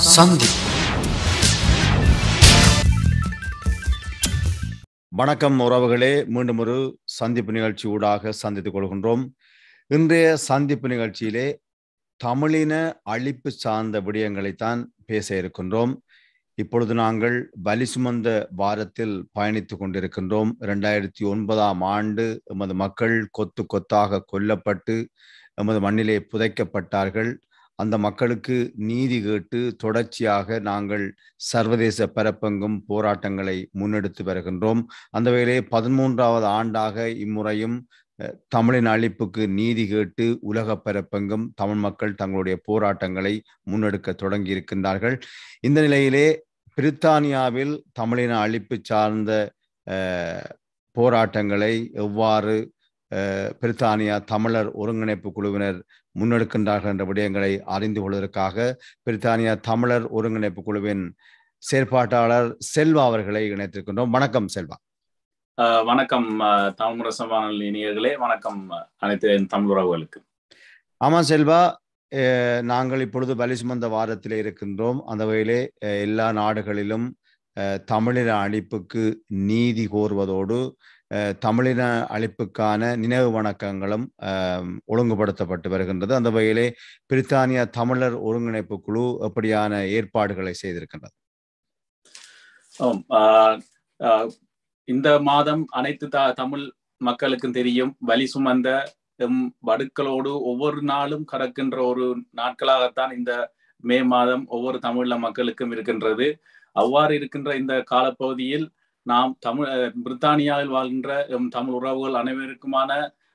சந்தி வணக்கம் உறவுகளே மீண்டும் ஒரு சந்திப்பு நிகழ்ச்சி ஊடாக சந்தித்துக் கொள்கின்றோம் இன்றைய சந்திப்பு நிகழ்ச்சியிலே தமிழின அழிப்பு சார்ந்த விடயங்களைத்தான் பேச இருக்கின்றோம் இப்பொழுது நாங்கள் பலி சுமந்த வாரத்தில் பயணித்துக் கொண்டிருக்கின்றோம் இரண்டாயிரத்தி ஒன்பதாம் ஆண்டு எமது மக்கள் கொத்து கொத்தாக கொல்லப்பட்டு எமது மண்ணிலே புதைக்கப்பட்டார்கள் அந்த மக்களுக்கு நீதி கேட்டு தொடர்ச்சியாக நாங்கள் சர்வதேச பரப்பெங்கும் போராட்டங்களை முன்னெடுத்து வருகின்றோம் அந்த வேளையே பதிமூன்றாவது ஆண்டாக இம்முறையும் தமிழின் அழிப்புக்கு நீதி கேட்டு உலக பரப்பெங்கும் தமிழ் மக்கள் தங்களுடைய போராட்டங்களை முன்னெடுக்க தொடங்கி இருக்கின்றார்கள் இந்த நிலையிலே பிரித்தானியாவில் தமிழின அழிப்பு சார்ந்த போராட்டங்களை எவ்வாறு பிரித்தானியா தமிழர் ஒருங்கிணைப்பு குழுவினர் முன்னெடுக்கின்றார்கள் என்ற விடயங்களை அறிந்து கொள்வதற்காக பிரித்தானியா தமிழர் ஒருங்கிணைப்பு குழுவின் செயற்பாட்டாளர் செல்வா அவர்களை இணைத்திருக்கின்றோம் வணக்கம் செல்வா வணக்கம் தமிழ் இனியர்களே வணக்கம் அனைத்து தமிழ் உறவுகளுக்கு ஆமா செல்வா நாங்கள் இப்பொழுது பலி சுமந்த வாரத்தில் இருக்கின்றோம் அந்த வகையிலே எல்லா நாடுகளிலும் தமிழின அழிப்புக்கு நீதி கோருவதோடு தமிழின அழிப்புக்கான நினைவு வணக்கங்களும் ஒழுங்குபடுத்தப்பட்டு வருகின்றது அந்த வகையிலே பிரித்தானியா தமிழர் ஒருங்கிணைப்பு குழு எப்படியான ஏற்பாடுகளை செய்திருக்கின்றது இந்த மாதம் அனைத்து த தமிழ் மக்களுக்கும் தெரியும் வலி சுமந்த எம் வடுக்களோடு ஒவ்வொரு நாளும் கடக்கின்ற ஒரு நாட்களாகத்தான் இந்த மே மாதம் ஒவ்வொரு தமிழ மக்களுக்கும் இருக்கின்றது அவ்வாறு இருக்கின்ற இந்த காலப்பகுதியில் நாம் தமிழ் பிரித்தானியாவில் வாழ்கின்ற எம் தமிழ் உறவுகள் அனைவருக்குமான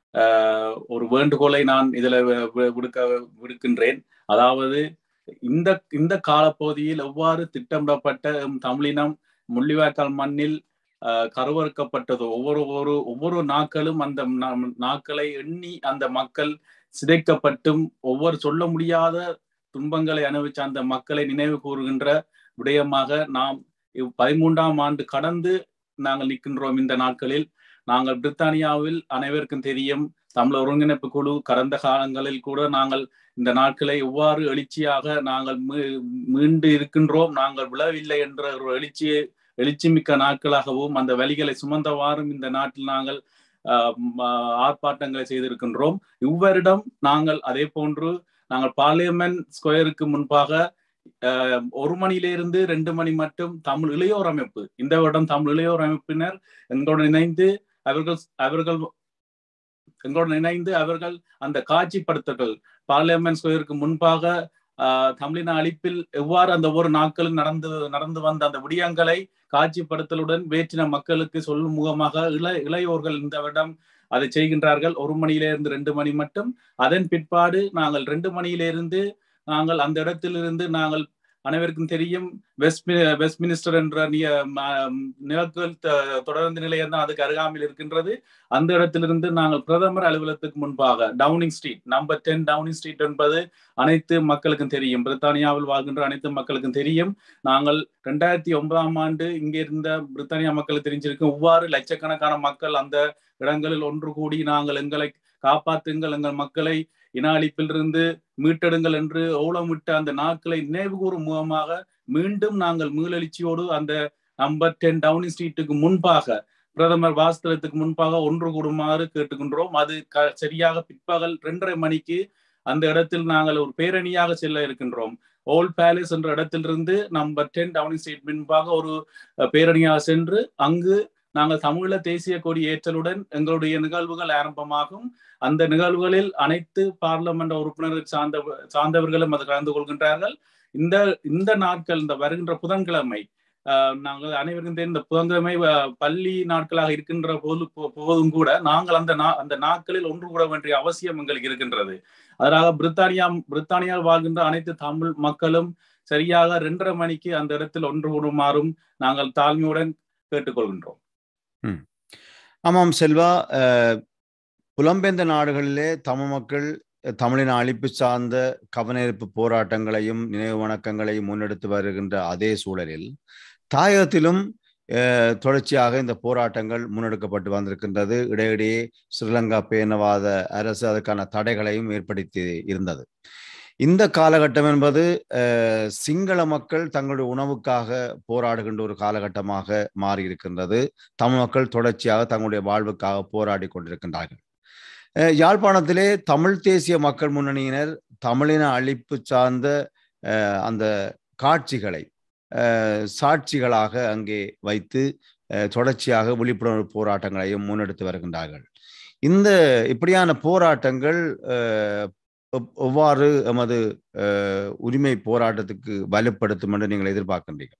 ஒரு வேண்டுகோளை நான் இதுல விடுக்க விடுக்கின்றேன் அதாவது இந்த இந்த காலப்பகுதியில் எவ்வாறு திட்டமிடப்பட்ட எம் தமிழினம் முள்ளிவாய்க்கால் மண்ணில் கருவறுக்கப்பட்டதோ ஒவ்வொரு ஒரு ஒவ்வொரு நாட்களும் அந்த நாட்களை எண்ணி அந்த மக்கள் சிதைக்கப்பட்டும் ஒவ்வொரு சொல்ல முடியாத துன்பங்களை அனுபவிச்ச அந்த மக்களை நினைவு கூறுகின்ற விடயமாக நாம் பதிமூன்றாம் ஆண்டு கடந்து நாங்கள் நிற்கின்றோம் இந்த நாட்களில் நாங்கள் பிரித்தானியாவில் அனைவருக்கும் தெரியும் தமிழ் ஒருங்கிணைப்பு குழு கடந்த காலங்களில் கூட நாங்கள் இந்த நாட்களை எவ்வாறு எழுச்சியாக நாங்கள் மீண்டு இருக்கின்றோம் நாங்கள் விழவில்லை என்ற ஒரு எழுச்சியை எழுச்சிமிக்க நாட்களாகவும் அந்த வழிகளை சுமந்தவாறும் இந்த நாட்டில் நாங்கள் ஆர்ப்பாட்டங்களை செய்திருக்கின்றோம் இவ்வரிடம் நாங்கள் அதே போன்று நாங்கள் பார்லிமெண்ட் ஸ்கொயருக்கு முன்பாக ஒரு மணியிலிருந்து ரெண்டு மணி மட்டும் தமிழ் இளையோர் அமைப்பு இந்த வருடம் தமிழ் இளையோர் அமைப்பினர் எங்களுடன் இணைந்து அவர்கள் அவர்கள் எங்களுடன் இணைந்து அவர்கள் அந்த காட்சிப்படுத்தல்கள் பார்லிமெண்ட் ஸ்கொயருக்கு முன்பாக தமிழின அழிப்பில் எவ்வாறு அந்த ஒவ்வொரு நாட்களும் நடந்து நடந்து வந்த அந்த விடயங்களை காட்சிப்படுத்தலுடன் வேற்றின மக்களுக்கு சொல்லும் முகமாக இள இளையோர்கள் இந்த வருடம் அதை செய்கின்றார்கள் ஒரு மணியிலிருந்து ரெண்டு மணி மட்டும் அதன் பிற்பாடு நாங்கள் ரெண்டு மணியிலிருந்து நாங்கள் அந்த இடத்திலிருந்து நாங்கள் அனைவருக்கும் தெரியும் வெஸ்ட் வெஸ்ட் மினிஸ்டர் என்ற நிலக்கல் தொடர்ந்து நிலையம் தான் அதுக்கு அருகாமையில் இருக்கின்றது அந்த இடத்திலிருந்து நாங்கள் பிரதமர் அலுவலகத்துக்கு முன்பாக Downing street number ten Downing street என்பது அனைத்து மக்களுக்கும் தெரியும் பிரித்தானியாவில் வாழ்கின்ற அனைத்து மக்களுக்கும் தெரியும் நாங்கள் ரெண்டாயிரத்தி ஒன்பதாம் ஆண்டு இங்கே இருந்த பிரித்தானியா மக்களுக்கு தெரிஞ்சிருக்கும் இவ்வாறு லட்சக்கணக்கான மக்கள் அந்த இடங்களில் ஒன்று கூடி நாங்கள் எங்களை காப்பாற்றுங்கள் எங்கள் மக்களை இன அழிப்பிலிருந்து மீட்டெடுங்கள் என்று ஓலமிட்ட அந்த நாட்களை நினைவு கூறும் முகமாக மீண்டும் நாங்கள் மீளெழுச்சியோடு அந்த நம்பர் டென் டவுனிங் ஸ்ட்ரீட்டுக்கு முன்பாக பிரதமர் வாஸ்தவத்துக்கு முன்பாக ஒன்று கூடுமாறு கேட்டுக்கின்றோம் அது சரியாக பிற்பகல் ரெண்டரை மணிக்கு அந்த இடத்தில் நாங்கள் ஒரு பேரணியாக செல்ல இருக்கின்றோம் ஓல்ட் பேலஸ் என்ற இடத்திலிருந்து நம்பர் டென் டவுனிங் ஸ்ட்ரீட் முன்பாக ஒரு பேரணியாக சென்று அங்கு நாங்கள் தமிழ தேசிய கொடி ஏற்றலுடன் எங்களுடைய நிகழ்வுகள் ஆரம்பமாகும் அந்த நிகழ்வுகளில் அனைத்து பார்லமெண்ட் உறுப்பினர்கள் சார்ந்த சார்ந்தவர்களும் அது கலந்து கொள்கின்றார்கள் இந்த இந்த நாட்கள் இந்த வருகின்ற புதன்கிழமை நாங்கள் அனைவருக்கும் தெரிந்த புதன்கிழமை பள்ளி நாட்களாக இருக்கின்ற போது போதும் கூட நாங்கள் அந்த அந்த நாட்களில் ஒன்று கூட வேண்டிய அவசியம் எங்களுக்கு இருக்கின்றது அதனால பிரித்தானியா பிரித்தானியாவில் வாழ்கின்ற அனைத்து தமிழ் மக்களும் சரியாக ரெண்டரை மணிக்கு அந்த இடத்தில் ஒன்று கூடுமாறும் நாங்கள் தாழ்மையுடன் கேட்டுக்கொள்கின்றோம் ஆமாம் செல்வா புலம்பெயர்ந்த நாடுகளிலே தமிழ் மக்கள் தமிழின அழிப்பு சார்ந்த கவனஈர்ப்பு போராட்டங்களையும் நினைவு வணக்கங்களையும் முன்னெடுத்து வருகின்ற அதே சூழலில் தாயகத்திலும் தொடர்ச்சியாக இந்த போராட்டங்கள் முன்னெடுக்கப்பட்டு வந்திருக்கின்றது இடையிடையே ஸ்ரீலங்கா பேணவாத அரசு அதுக்கான தடைகளையும் ஏற்படுத்தி இருந்தது இந்த காலகட்டம் என்பது சிங்கள மக்கள் தங்களுடைய உணவுக்காக போராடுகின்ற ஒரு காலகட்டமாக மாறி இருக்கின்றது தமிழ் மக்கள் தொடர்ச்சியாக தங்களுடைய வாழ்வுக்காக போராடி கொண்டிருக்கின்றார்கள் யாழ்ப்பாணத்திலே தமிழ் தேசிய மக்கள் முன்னணியினர் தமிழின அழிப்பு சார்ந்த அந்த காட்சிகளை சாட்சிகளாக அங்கே வைத்து தொடர்ச்சியாக விழிப்புணர்வு போராட்டங்களையும் முன்னெடுத்து வருகின்றார்கள் இந்த இப்படியான போராட்டங்கள் எவ்வாறு எமது உரிமை போராட்டத்துக்கு வலுப்படுத்தும் என்று நீங்கள் எதிர்பார்க்கின்றீர்கள்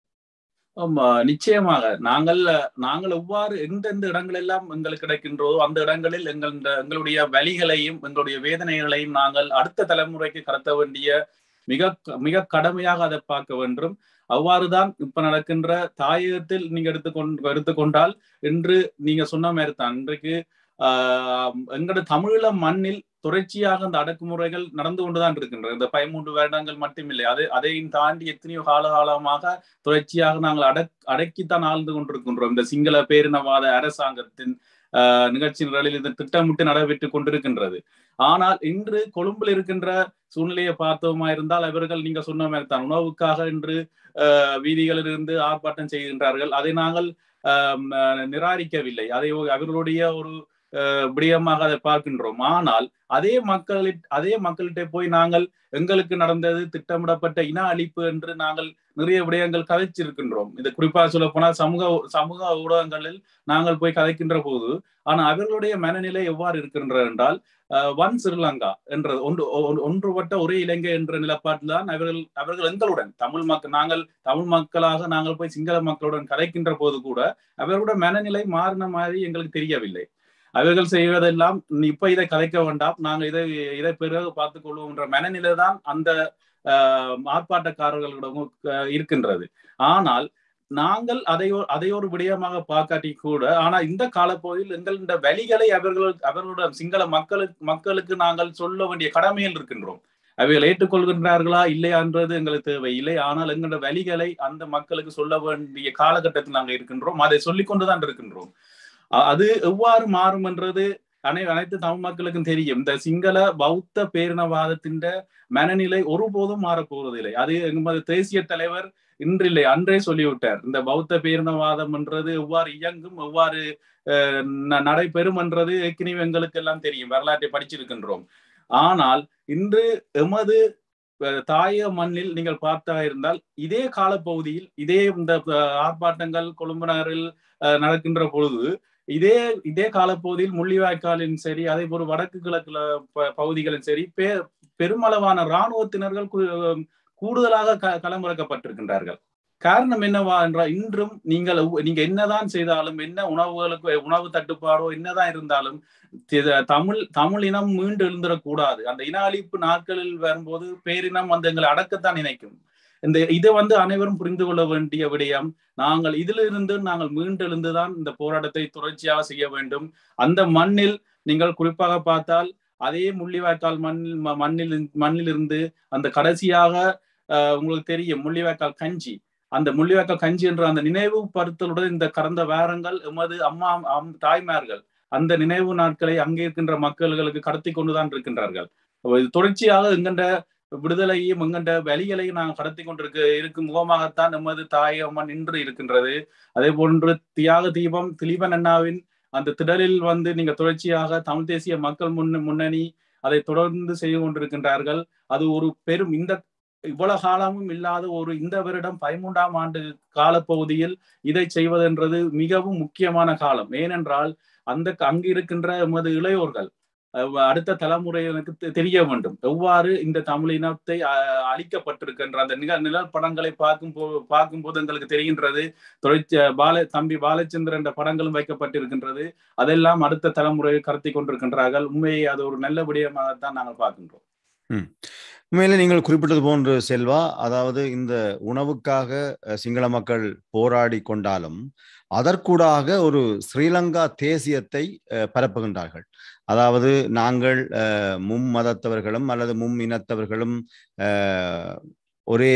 ஆமா நிச்சயமாக நாங்கள் நாங்கள் எவ்வாறு எந்தெந்த இடங்கள் எல்லாம் எங்களுக்கு கிடைக்கின்றதோ அந்த இடங்களில் எங்கள் எங்களுடைய வழிகளையும் எங்களுடைய வேதனைகளையும் நாங்கள் அடுத்த தலைமுறைக்கு கடத்த வேண்டிய மிக மிக கடமையாக அதை பார்க்க வேண்டும் அவ்வாறுதான் இப்ப நடக்கின்ற தாயகத்தில் நீங்க எடுத்துக்கொண்டு எடுத்துக்கொண்டால் இன்று நீங்க சொன்ன மாதிரி தான் இன்றைக்கு ஆஹ் எங்களோட தமிழீழ மண்ணில் தொடர்ச்சியாக அந்த அடக்குமுறைகள் நடந்து கொண்டுதான் இருக்கின்றது இந்த பதிமூன்று வருடங்கள் மட்டுமில்லை அதை அதையும் தாண்டி எத்தனையோ கால காலமாக தொடர்ச்சியாக நாங்கள் அடக் அடக்கித்தான் ஆழ்ந்து கொண்டிருக்கின்றோம் இந்த சிங்கள பேரினவாத அரசாங்கத்தின் ஆஹ் நிகழ்ச்சி நிரலில் இந்த திட்டமிட்டு நடைபெற்று கொண்டிருக்கின்றது ஆனால் இன்று கொழும்பில் இருக்கின்ற சூழ்நிலையை பார்த்தோமா இருந்தால் அவர்கள் நீங்க சொன்ன மாதிரி தான் உணவுக்காக இன்று வீதிகளில் இருந்து ஆர்ப்பாட்டம் செய்கின்றார்கள் அதை நாங்கள் நிராகரிக்கவில்லை அதை அவர்களுடைய ஒரு விடயமாக அதை பார்க்கின்றோம் ஆனால் அதே மக்களில் அதே மக்கள்கிட்ட போய் நாங்கள் எங்களுக்கு நடந்தது திட்டமிடப்பட்ட இன அழிப்பு என்று நாங்கள் நிறைய விடயங்கள் கதைச்சிருக்கின்றோம் இது குறிப்பாக சொல்ல போனால் சமூக சமூக ஊடகங்களில் நாங்கள் போய் கதைக்கின்ற போது ஆனா அவர்களுடைய மனநிலை எவ்வாறு இருக்கின்றது என்றால் ஒன் ஸ்ரீலங்கா என்ற ஒன்று ஒன்றுபட்ட ஒரே இலங்கை என்ற நிலப்பாட்டில் தான் அவர்கள் அவர்கள் எங்களுடன் தமிழ் மக்கள் நாங்கள் தமிழ் மக்களாக நாங்கள் போய் சிங்கள மக்களுடன் கதைக்கின்ற போது கூட அவர்களுடைய மனநிலை மாறின மாதிரி எங்களுக்கு தெரியவில்லை அவர்கள் செய்வதெல்லாம் இப்ப இதை கலைக்க வேண்டாம் நாங்க இதை இதை பிறகு பார்த்துக் கொள்வோம் என்ற மனநிலை தான் அந்த ஆர்ப்பாட்டக்காரர்களிடம் இருக்கின்றது ஆனால் நாங்கள் அதை அதையொரு விடயமாக பார்க்காட்டி கூட ஆனா இந்த காலப்பகுதியில் எங்கள் இந்த வழிகளை அவர்கள் அவர்களுடைய சிங்கள மக்களுக்கு மக்களுக்கு நாங்கள் சொல்ல வேண்டிய கடமையில் இருக்கின்றோம் அவைகள் ஏற்றுக்கொள்கின்றார்களா இல்லையான்றது எங்களுக்கு தேவையில்லை ஆனால் எங்களோட வழிகளை அந்த மக்களுக்கு சொல்ல வேண்டிய காலகட்டத்தில் நாங்கள் இருக்கின்றோம் அதை சொல்லிக் கொண்டுதான் இருக்கின்றோம் அது எவ்வாறு மாறும் என்றது அனை அனைத்து தமிழ் மக்களுக்கும் தெரியும் இந்த சிங்கள பௌத்த பேரினவாதத்தின் மனநிலை ஒருபோதும் மாறப்போவதில்லை அது எமது தேசிய தலைவர் இன்றில்லை அன்றே சொல்லிவிட்டார் இந்த பௌத்த பேரினவாதம் என்றது எவ்வாறு இயங்கும் எவ்வாறு நடைபெறும் என்றது ஏற்கனவே எங்களுக்கு எல்லாம் தெரியும் வரலாற்றை படிச்சிருக்கின்றோம் ஆனால் இன்று எமது தாய மண்ணில் நீங்கள் பார்த்தா இருந்தால் இதே காலப்பகுதியில் இதே இந்த ஆர்ப்பாட்டங்கள் கொழும்பு நகரில் நடக்கின்ற பொழுது இதே இதே காலப்பகுதியில் முள்ளிவாய்க்காலின் சரி அதே போல வடக்கு கிழக்குல பகுதிகளின் சரி பெ பெருமளவான இராணுவத்தினர்கள் கூடுதலாக க களமிறக்கப்பட்டிருக்கின்றார்கள் காரணம் என்னவா என்றால் இன்றும் நீங்கள் நீங்க என்னதான் செய்தாலும் என்ன உணவுகளுக்கு உணவு தட்டுப்பாடோ என்னதான் இருந்தாலும் தமிழ் தமிழ் இனம் மீண்டு எழுந்திடக்கூடாது அந்த இன அழிப்பு நாட்களில் வரும்போது பேரினம் வந்து எங்களை அடக்கத்தான் நினைக்கும் இந்த இதை வந்து அனைவரும் புரிந்து கொள்ள வேண்டிய விடயம் நாங்கள் இதிலிருந்து நாங்கள் மீண்டெழுந்துதான் இந்த போராட்டத்தை தொடர்ச்சியாக செய்ய வேண்டும் அந்த மண்ணில் நீங்கள் குறிப்பாக பார்த்தால் அதே முள்ளிவாய்க்கால் மண்ணில் மண்ணில் மண்ணில் இருந்து அந்த கடைசியாக உங்களுக்கு தெரியும் முள்ளிவாய்க்கால் கஞ்சி அந்த முள்ளிவாய்க்கால் கஞ்சி என்ற அந்த நினைவு படுத்தலுடன் இந்த கடந்த வாரங்கள் எமது அம்மா தாய்மார்கள் அந்த நினைவு நாட்களை அங்கே இருக்கின்ற மக்கள்களுக்கு கடத்தி கொண்டுதான் இருக்கின்றார்கள் தொடர்ச்சியாக எங்கண்ட விடுதலையும் எங்கண்ட வழிகளையும் நாங்கள் கடத்தி கொண்டிருக்க இருக்கும் முகமாகத்தான் நமது தாயம்மா நின்று இருக்கின்றது அதே போன்று தியாக தீபம் திலீபன் அண்ணாவின் அந்த திடலில் வந்து நீங்க தொடர்ச்சியாக தமிழ் தேசிய மக்கள் முன் முன்னணி அதை தொடர்ந்து செய்து கொண்டிருக்கின்றார்கள் அது ஒரு பெரும் இந்த இவ்வளவு காலமும் இல்லாத ஒரு இந்த வருடம் பதிமூன்றாம் ஆண்டு காலப்பகுதியில் இதை செய்வதென்றது மிகவும் முக்கியமான காலம் ஏனென்றால் அந்த அங்கு இருக்கின்ற எமது இளையோர்கள் அடுத்த தலைமுறையினருக்கு தெரிய வேண்டும் எவ்வாறு இந்த தமிழ் இனத்தை அழிக்கப்பட்டிருக்கின்ற அந்த நில நிலப்படங்களை பார்க்கும் போ பார்க்கும்போது எங்களுக்கு தெரிகின்றது தொழிற்ச பால தம்பி பாலச்சந்திரன் என்ற படங்களும் வைக்கப்பட்டிருக்கின்றது அதெல்லாம் அடுத்த தலைமுறையை கடத்தி கொண்டிருக்கின்றார்கள் உண்மையை அது ஒரு நல்ல விடயமாகத்தான் நாங்கள் பார்க்கின்றோம் உண்மையில நீங்கள் குறிப்பிட்டது போன்று செல்வா அதாவது இந்த உணவுக்காக சிங்கள மக்கள் போராடி கொண்டாலும் அதற்கூடாக ஒரு ஸ்ரீலங்கா தேசியத்தை பரப்புகின்றார்கள் அதாவது நாங்கள் மும் மதத்தவர்களும் அல்லது மும் இனத்தவர்களும் ஒரே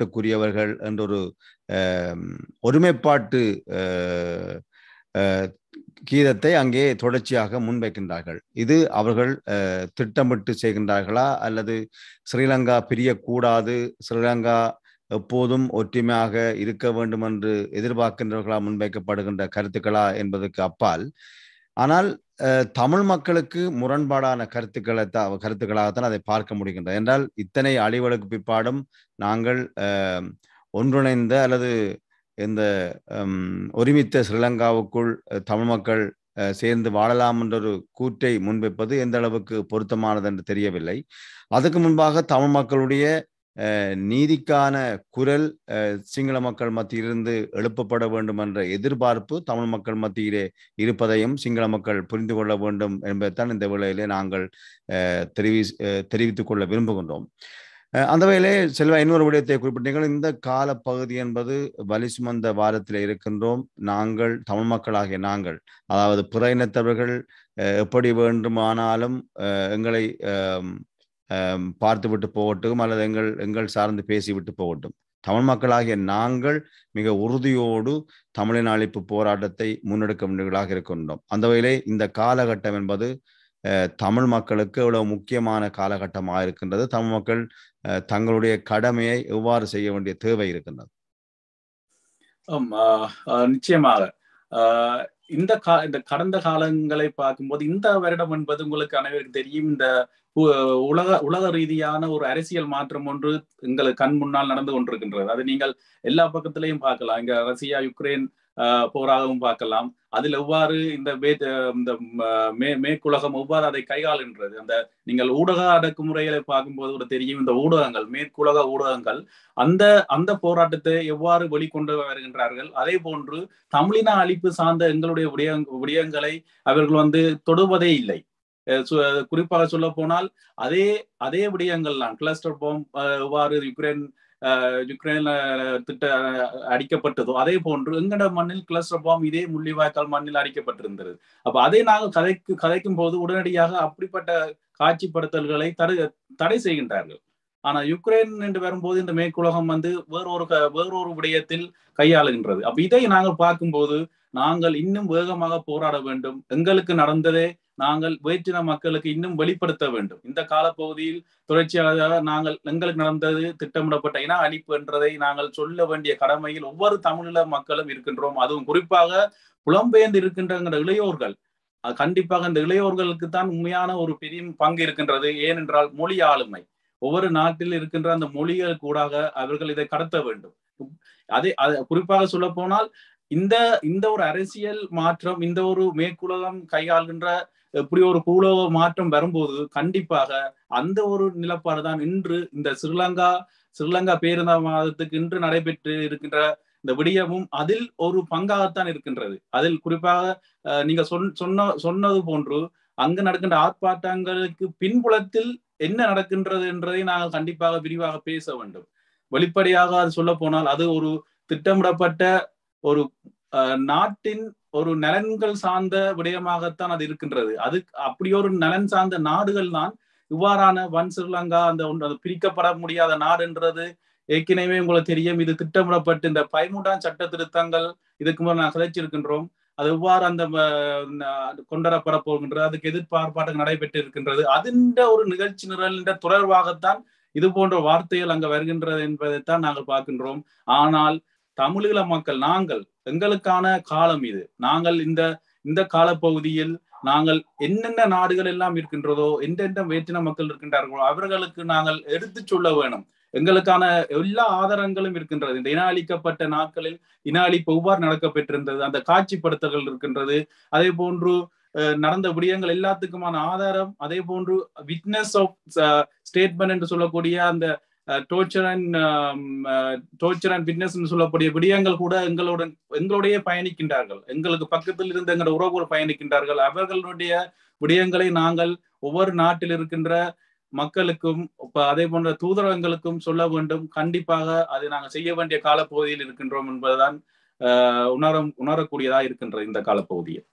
நாட்டுக்குரியவர்கள் என்றொரு ஒருமைப்பாட்டு கீதத்தை அங்கே தொடர்ச்சியாக முன்வைக்கின்றார்கள் இது அவர்கள் திட்டமிட்டு செய்கின்றார்களா அல்லது ஸ்ரீலங்கா பிரியக்கூடாது ஸ்ரீலங்கா எப்போதும் ஒற்றுமையாக இருக்க வேண்டும் என்று எதிர்பார்க்கின்றவர்களா முன்வைக்கப்படுகின்ற கருத்துக்களா என்பதற்கு அப்பால் ஆனால் தமிழ் மக்களுக்கு முரண்பாடான கருத்துக்களை தான் கருத்துக்களாகத்தான் அதை பார்க்க முடிகின்றது என்றால் இத்தனை அழிவலுக்கு பிற்பாடும் நாங்கள் ஒன்றிணைந்த அல்லது இந்த ஒருமித்த ஸ்ரீலங்காவுக்குள் தமிழ் மக்கள் சேர்ந்து வாழலாம் என்ற ஒரு கூற்றை முன்வைப்பது எந்த அளவுக்கு பொருத்தமானது என்று தெரியவில்லை அதுக்கு முன்பாக தமிழ் மக்களுடைய நீதிக்கான குரல் சிங்கள மக்கள் மத்தியிலிருந்து எழுப்பப்பட வேண்டும் என்ற எதிர்பார்ப்பு தமிழ் மக்கள் மத்தியிலே இருப்பதையும் சிங்கள மக்கள் புரிந்து கொள்ள வேண்டும் என்பதைத்தான் இந்த வேளையிலே நாங்கள் தெரிவி தெரிவித்துக் கொள்ள விரும்புகின்றோம் அந்த வகையிலே செல்வ இன்னொரு விடயத்தை குறிப்பிட்டீர்கள் இந்த கால பகுதி என்பது வலி சுமந்த வாரத்தில் இருக்கின்றோம் நாங்கள் தமிழ் மக்களாகிய நாங்கள் அதாவது பிற இனத்தவர்கள் எப்படி வேண்டுமானாலும் எங்களை பார்த்து விட்டு போகட்டும் அல்லது எங்கள் எங்கள் சார்ந்து பேசிவிட்டு போகட்டும் தமிழ் மக்களாகிய நாங்கள் மிக உறுதியோடு தமிழின் அழிப்பு போராட்டத்தை முன்னெடுக்க வேண்டியவர்களாக இருக்கின்றோம் அந்த வகையிலே இந்த காலகட்டம் என்பது தமிழ் மக்களுக்கு எவ்வளவு முக்கியமான காலகட்டமாக இருக்கின்றது தமிழ் மக்கள் தங்களுடைய கடமையை எவ்வாறு செய்ய வேண்டிய தேவை இருக்கின்றது நிச்சயமாக இந்த கா இந்த கடந்த காலங்களை பார்க்கும்போது இந்த வருடம் என்பது உங்களுக்கு அனைவருக்கு தெரியும் இந்த உலக உலக ரீதியான ஒரு அரசியல் மாற்றம் ஒன்று எங்களுக்கு கண் முன்னால் நடந்து கொண்டிருக்கின்றது அது நீங்கள் எல்லா பக்கத்திலையும் பார்க்கலாம் இங்க ரஷ்யா யுக்ரைன் போராகவும் பார்க்கலாம் அதில் எவ்வாறு இந்த இந்த மே மேற்குலகம் எவ்வாறு அதை கையாளுகின்றது அந்த நீங்கள் ஊடக அடக்குமுறைகளை பார்க்கும்போது கூட தெரியும் இந்த ஊடகங்கள் மேற்குலக ஊடகங்கள் அந்த அந்த போராட்டத்தை எவ்வாறு வெளிக்கொண்டு வருகின்றார்கள் அதே போன்று தமிழின அழிப்பு சார்ந்த எங்களுடைய விடயங் விடயங்களை அவர்கள் வந்து தொடுவதே இல்லை குறிப்பாக சொல்ல போனால் அதே அதே விடயங்கள் தான் கிளஸ்டர் பாம் எவ்வாறு யுக்ரைன் யுக்ரைன்ல திட்ட அடிக்கப்பட்டதோ அதே போன்று எங்கட மண்ணில் கிளஸ்டர் பாம் இதே முள்ளிவாய்க்கால் மண்ணில் அடிக்கப்பட்டிருந்தது அப்ப அதை நாங்கள் கதைக்கு கதைக்கும் போது உடனடியாக அப்படிப்பட்ட காட்சிப்படுத்தல்களை தடை தடை செய்கின்றார்கள் ஆனா யுக்ரைன் என்று வரும்போது இந்த மேற்குலகம் வந்து வேறொரு வேறொரு விடயத்தில் கையாளுகின்றது அப்ப இதை நாங்கள் பார்க்கும்போது நாங்கள் இன்னும் வேகமாக போராட வேண்டும் எங்களுக்கு நடந்ததே நாங்கள் வேற்றின மக்களுக்கு இன்னும் வெளிப்படுத்த வேண்டும் இந்த காலப்பகுதியில் தொடர்ச்சியாக நாங்கள் எங்களுக்கு நடந்தது திட்டமிடப்பட்ட இன அழிப்பு என்றதை நாங்கள் சொல்ல வேண்டிய கடமையில் ஒவ்வொரு தமிழீழ மக்களும் இருக்கின்றோம் அதுவும் குறிப்பாக புலம்பெயர்ந்து இருக்கின்ற இளையோர்கள் கண்டிப்பாக இந்த இளையோர்களுக்கு தான் உண்மையான ஒரு பெரிய பங்கு இருக்கின்றது ஏனென்றால் மொழி ஆளுமை ஒவ்வொரு நாட்டில் இருக்கின்ற அந்த மொழிகள் கூடாக அவர்கள் இதை கடத்த வேண்டும் அதே குறிப்பாக சொல்ல போனால் இந்த இந்த ஒரு அரசியல் மாற்றம் இந்த ஒரு மேற்குலகம் கையாளுகின்ற இப்படி ஒரு பூலோக மாற்றம் வரும்போது கண்டிப்பாக அந்த ஒரு நிலப்பாடு தான் இன்று இந்த ஸ்ரீலங்கா ஸ்ரீலங்கா பேருந்த மாதத்துக்கு இன்று நடைபெற்று இருக்கின்ற இந்த விடயமும் அதில் ஒரு பங்காகத்தான் இருக்கின்றது அதில் குறிப்பாக நீங்க சொன்ன சொன்னது போன்று அங்கு நடக்கின்ற ஆர்ப்பாட்டங்களுக்கு பின்புலத்தில் என்ன நடக்கின்றது என்றதை நாங்கள் கண்டிப்பாக விரிவாக பேச வேண்டும் வெளிப்படையாக அது சொல்ல போனால் அது ஒரு திட்டமிடப்பட்ட ஒரு நாட்டின் ஒரு நலன்கள் சார்ந்த விடயமாகத்தான் அது இருக்கின்றது அது அப்படி ஒரு நலன் சார்ந்த நாடுகள் தான் இவ்வாறான வன் ஸ்ரீலங்கா அந்த பிரிக்கப்பட முடியாத நாடுன்றது ஏற்கனவே உங்களுக்கு தெரியும் இது திட்டமிடப்பட்டு இந்த பதிமூன்றாம் சட்ட திருத்தங்கள் இதுக்கு முறை நான் கதைச்சிருக்கின்றோம் அது எவ்வாறு அந்த கொண்டரப்பட போகின்றது அதுக்கு எதிர்பார்ப்பாட்டு நடைபெற்று இருக்கின்றது அதிண்ட ஒரு நிகழ்ச்சி நிரலின் தொடர்பாகத்தான் இது போன்ற வார்த்தைகள் அங்க வருகின்றது என்பதைத்தான் நாங்கள் பார்க்கின்றோம் ஆனால் தமிழீழ மக்கள் நாங்கள் எங்களுக்கான காலம் இது நாங்கள் இந்த இந்த காலப்பகுதியில் நாங்கள் என்னென்ன நாடுகள் எல்லாம் இருக்கின்றதோ எந்தெந்த வேற்றின மக்கள் இருக்கின்றார்களோ அவர்களுக்கு நாங்கள் எடுத்து சொல்ல வேணும் எங்களுக்கான எல்லா ஆதாரங்களும் இருக்கின்றது இந்த இன அளிக்கப்பட்ட நாட்களில் இன அழிப்பு எவ்வாறு நடக்கப்பெற்றிருந்தது அந்த காட்சிப்படுத்தல்கள் இருக்கின்றது அதே போன்று நடந்த விடயங்கள் எல்லாத்துக்குமான ஆதாரம் அதே போன்று விட்னஸ் ஆஃப் ஸ்டேட்மெண்ட் என்று சொல்லக்கூடிய அந்த torture and torture and witness சொல்லக்கூடிய விடயங்கள் கூட எங்களுடன் எங்களுடைய பயணிக்கின்றார்கள் எங்களுக்கு பக்கத்தில் இருந்து எங்களோட உறவுகள் பயணிக்கின்றார்கள் அவர்களுடைய விடயங்களை நாங்கள் ஒவ்வொரு நாட்டில் இருக்கின்ற மக்களுக்கும் அதே போன்ற தூதரகங்களுக்கும் சொல்ல வேண்டும் கண்டிப்பாக அதை நாங்கள் செய்ய வேண்டிய காலப்பகுதியில் இருக்கின்றோம் என்பதுதான் உணர உணரக்கூடியதா இருக்கின்ற இந்த காலப்பகுதியில்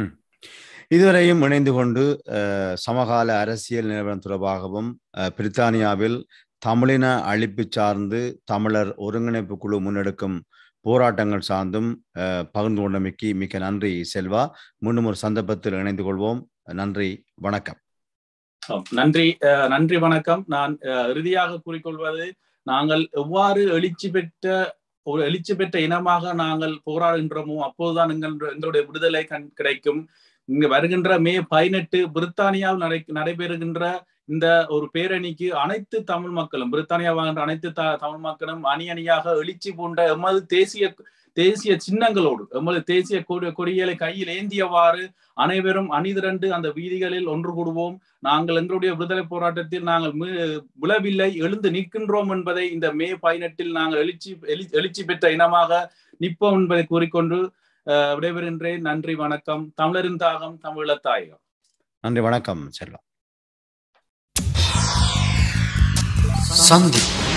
இதுவரையும் இணைந்து கொண்டு சமகால அரசியல் நிலவரம் தொடர்பாகவும் பிரித்தானியாவில் தமிழின அழிப்பு சார்ந்து தமிழர் ஒருங்கிணைப்பு குழு முன்னெடுக்கும் போராட்டங்கள் சார்ந்தும் அஹ், பகிர்ந்து கொண்டமைக்கு மிக்க நன்றி செல்வா மீண்டும் ஒரு சந்தர்ப்பத்தில் இணைந்து கொள்வோம் நன்றி வணக்கம் ஆம், நன்றி அஹ், நன்றி வணக்கம் நான் அஹ், இறுதியாக கூறிக்கொள்வது நாங்கள் எவ்வாறு எழுச்சி பெற்ற ஒரு எழுச்சி பெற்ற இனமாக நாங்கள் போராடுகின்றோமோ அப்போதுதான் எங்கள் எங்களுடைய விடுதலை கண் கிடைக்கும் இங்க வருகின்ற மே பதினெட்டு பிரித்தானியாவில் நடை நடைபெறுகின்ற இந்த ஒரு பேரணிக்கு அனைத்து தமிழ் மக்களும் பிரித்தானியா வாழ்கின்ற அனைத்து த தமிழ் மக்களும் அணி அணியாக எழுச்சி பூண்ட எமது தேசிய தேசிய சின்னங்களோடு எமது தேசிய கொடி கொடிகளை கையில் ஏந்தியவாறு அனைவரும் அணிதிரண்டு அந்த வீதிகளில் ஒன்று கூடுவோம் நாங்கள் எங்களுடைய விடுதலை போராட்டத்தில் நாங்கள் மீ- விழவில்லை எழுந்து நிற்கின்றோம் என்பதை இந்த மே பதினெட்டில் நாங்கள் எழுச்சி எழு- எழுச்சி பெற்ற இனமாக நிற்போம் என்பதை கூறிக்கொண்டு அஹ், விடைபெறுகின்றேன் நன்றி வணக்கம் தமிழரின் தாகம் தமிழத்தாயகம் நன்றி வணக்கம் செல்வா சந்தி